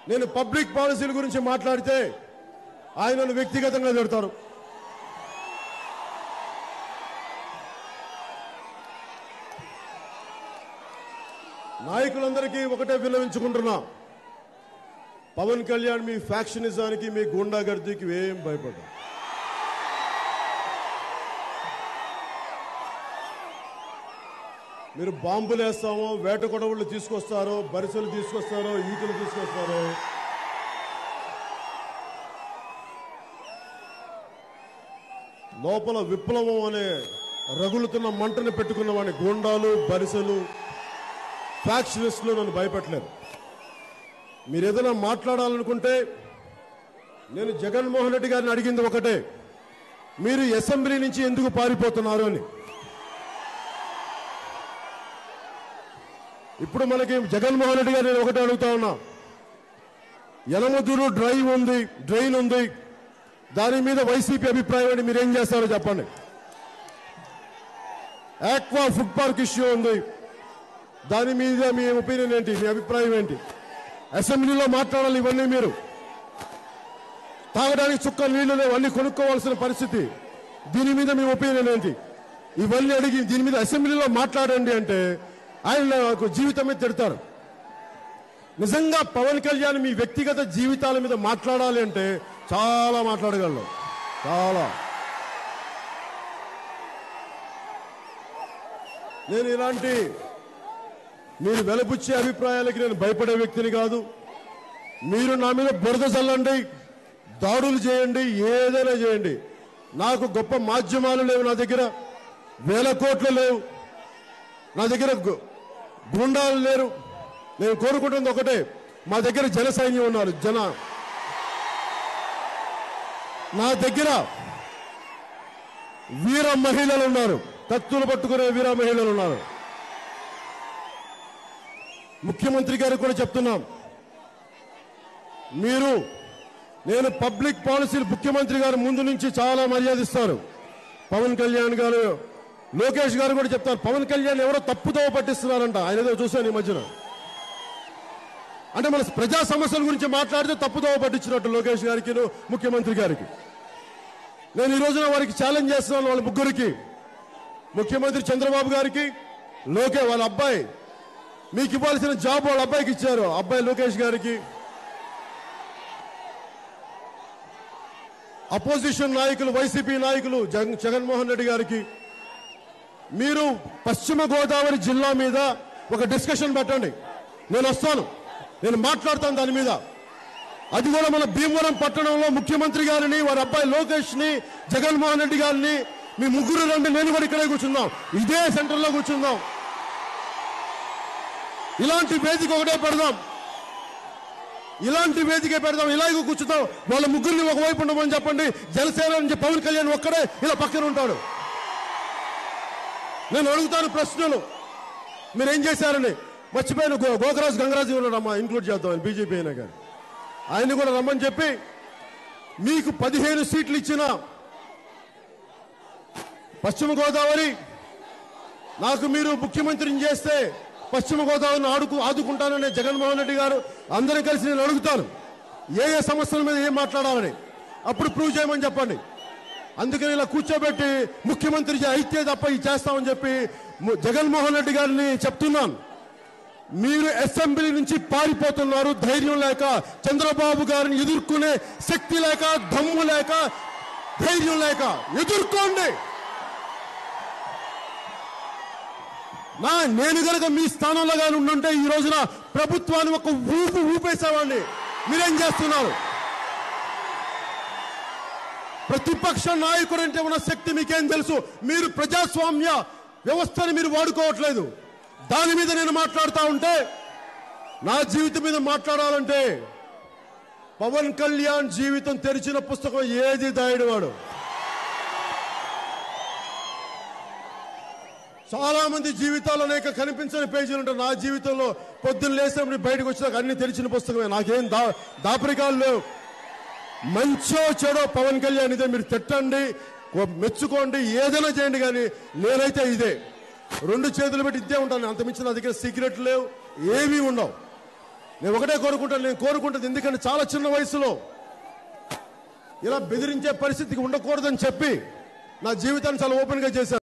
నేను పబ్లిక్ పాలసీల గురించి మాట్లాడితే ఆయనను వ్యక్తిగతంగా తిడతారు నాయకులందరికీ ఒకటే విన్నవించుకుంటున్నా పవన్ కళ్యాణ్ మీ ఫ్యాక్షనిజానికి మీ గుండాగర్దీకి ఏం భయపడ్డా మీరు బాంబులు వేస్తామో వేట కొడవళ్ళు తీసుకొస్తారో బరిసెలు తీసుకొస్తారో ఈటలు తీసుకొస్తారో లోపల విప్లవం అనే రగులుతున్న మంటను పెట్టుకున్న వాడి గుండాలు బరిసెలు ఫ్యాక్షనిస్టులు నన్ను భయపెట్టలేరు మీరు ఏదైనా మాట్లాడాలనుకుంటే నేను జగన్మోహన్ రెడ్డి గారిని అడిగింది ఒకటే మీరు అసెంబ్లీ నుంచి ఎందుకు పారిపోతున్నారు అని ఇప్పుడు మనకి జగన్మోహన్ రెడ్డి గారు నేను ఒకటే అడుగుతా ఉన్నా యనమదురు డ్రైవ్ ఉంది డ్రైన్ ఉంది దాని మీద వైసీపీ అభిప్రాయం ఏంటి మీరు ఏం చేస్తారో చెప్పండి ఆక్వా ఫుడ్ పార్క్ ఇష్యూ ఉంది దాని మీద మీ ఒపీనియన్ ఏంటి మీ అభిప్రాయం ఏంటి అసెంబ్లీలో మాట్లాడాలి ఇవన్నీ మీరు తాగడానికి చుక్క నీళ్లు లేవు అన్ని కొనుక్కోవాల్సిన పరిస్థితి దీని మీద మీ ఒపీనియన్ ఏంటి ఇవన్నీ అడిగి దీని మీద అసెంబ్లీలో మాట్లాడండి అంటే ఆయన నాకు జీవితమే తిడతారు నిజంగా పవన్ కళ్యాణ్ మీ వ్యక్తిగత జీవితాల మీద మాట్లాడాలి అంటే చాలా మాట్లాడగలరు చాలా నేను ఇలాంటి మీరు వెలపుచ్చే అభిప్రాయాలకి నేను భయపడే వ్యక్తిని కాదు మీరు నా మీద బురద చల్లండి దాడులు చేయండి ఏదైనా చేయండి నాకు గొప్ప మాధ్యమాలు లేవు నా దగ్గర వేల కోట్లు లేవు నా దగ్గర గు- గుండాలు లేరు నేను కోరుకుంటుంది ఒకటే మా దగ్గర జన సైన్యం ఉన్నారు జన నా దగ్గర వీర మహిళలు ఉన్నారు కత్తులు పట్టుకునే వీర మహిళలు ఉన్నారు ముఖ్యమంత్రి గారికి కూడా చెప్తున్నాం మీరు నేను పబ్లిక్ పాలసీలు ముఖ్యమంత్రి గారు ముందు నుంచి చాలా మర్యాదిస్తారు పవన్ కళ్యాణ్ గారు లోకేష్ గారు కూడా చెప్తారు పవన్ కళ్యాణ్ ఎవరో తప్పుదోవ పట్టిస్తున్నారంట ఆయన ఏదో చూశాను ఈ మధ్యన అంటే మన ప్రజా సమస్యల గురించి మాట్లాడితే తప్పుదోవ పట్టించినట్టు లోకేష్ గారికి ముఖ్యమంత్రి గారికి నేను ఈ రోజున వారికి ఛాలెంజ్ చేస్తున్నాను వాళ్ళ ముగ్గురికి ముఖ్యమంత్రి చంద్రబాబు గారికి లోకే వాళ్ళ అబ్బాయి మీకు ఇవ్వాల్సిన జాబ్ వాళ్ళ అబ్బాయికి ఇచ్చారు అబ్బాయి లోకేష్ గారికి అపోజిషన్ నాయకులు వైసీపీ నాయకులు జగన్ జగన్మోహన్ రెడ్డి గారికి మీరు పశ్చిమ గోదావరి జిల్లా మీద ఒక డిస్కషన్ పెట్టండి నేను వస్తాను నేను మాట్లాడతాను దాని మీద అది కూడా మన భీమవరం పట్టణంలో ముఖ్యమంత్రి గారిని వారి అబ్బాయి లోకేష్ ని జగన్మోహన్ రెడ్డి గారిని మీ ముగ్గురు రండి నేను కూడా ఇక్కడే కూర్చుందాం ఇదే సెంటర్లో కూర్చుందాం ఇలాంటి వేదిక ఒకటే పెడదాం ఇలాంటి వేదిక పెడదాం ఇలాగే కూర్చుందాం వాళ్ళ ముగ్గురిని ఒకవైపు ఉండమని చెప్పండి జనసేన నుంచి పవన్ కళ్యాణ్ ఒక్కడే ఇలా పక్కన ఉంటాడు నేను అడుగుతాను ప్రశ్నలు మీరేం చేశారని మర్చిపోయిన గో గోకరాజు గంగరాజు కూడా రమ్మ ఇంక్లూడ్ చేద్దాం బీజేపీ అయినా కానీ ఆయన కూడా రమ్మని చెప్పి మీకు పదిహేను సీట్లు ఇచ్చిన పశ్చిమ గోదావరి నాకు మీరు ముఖ్యమంత్రిని చేస్తే పశ్చిమ గోదావరిని ఆడుకు ఆదుకుంటానని జగన్మోహన్ రెడ్డి గారు అందరం కలిసి నేను అడుగుతాను ఏ ఏ సమస్యల మీద ఏం మాట్లాడాలని అప్పుడు ప్రూవ్ చేయమని చెప్పండి అందుకని ఇలా కూర్చోబెట్టి ముఖ్యమంత్రి అయితే తప్ప ఇది చేస్తామని చెప్పి ము- జగన్మోహన్ రెడ్డి గారిని చెప్తున్నాను మీరు అసెంబ్లీ నుంచి పారిపోతున్నారు ధైర్యం లేక చంద్రబాబు గారిని ఎదుర్కొనే శక్తి లేక దమ్ము లేక ధైర్యం లేక ఎదుర్కోండి నా నేను గనక మీ స్థానంలో కానీ ఉండుంటే ఈ రోజున ప్రభుత్వాన్ని ఒక ఊపు ఊపేసేవాడిని మీరేం చేస్తున్నారు ప్రతిపక్ష నాయకుడు అంటే ఉన్న శక్తి మీకేం తెలుసు మీరు ప్రజాస్వామ్య వ్యవస్థని మీరు వాడుకోవట్లేదు దాని మీద నేను మాట్లాడుతూ ఉంటే నా జీవితం మీద మాట్లాడాలంటే పవన్ కళ్యాణ్ జీవితం తెరిచిన పుస్తకం ఏది దాయడు వాడు చాలా మంది జీవితాలు అనేక కనిపించని పేజీలు ఉంటాయి నా జీవితంలో పొద్దున్న లేసినప్పుడు బయటకు వచ్చినాక అన్ని తెరిచిన పుస్తకమే నాకేం దా దాపరికాలు లేవు మంచో చెడో పవన్ కళ్యాణ్ ఇదే మీరు తిట్టండి కొ- మెచ్చుకోండి ఏదైనా చేయండి కానీ నేనైతే ఇదే రెండు చేతులు పెట్టి ఇద్దే ఉంటాను అంత మించి నా దగ్గర సీక్రెట్ లేవు ఏమీ ఉండవు నేను ఒకటే కోరుకుంటాను నేను కోరుకుంటుంది ఎందుకంటే చాలా చిన్న వయసులో ఇలా బెదిరించే పరిస్థితికి ఉండకూడదని చెప్పి నా జీవితాన్ని చాలా ఓపెన్ గా చేశాను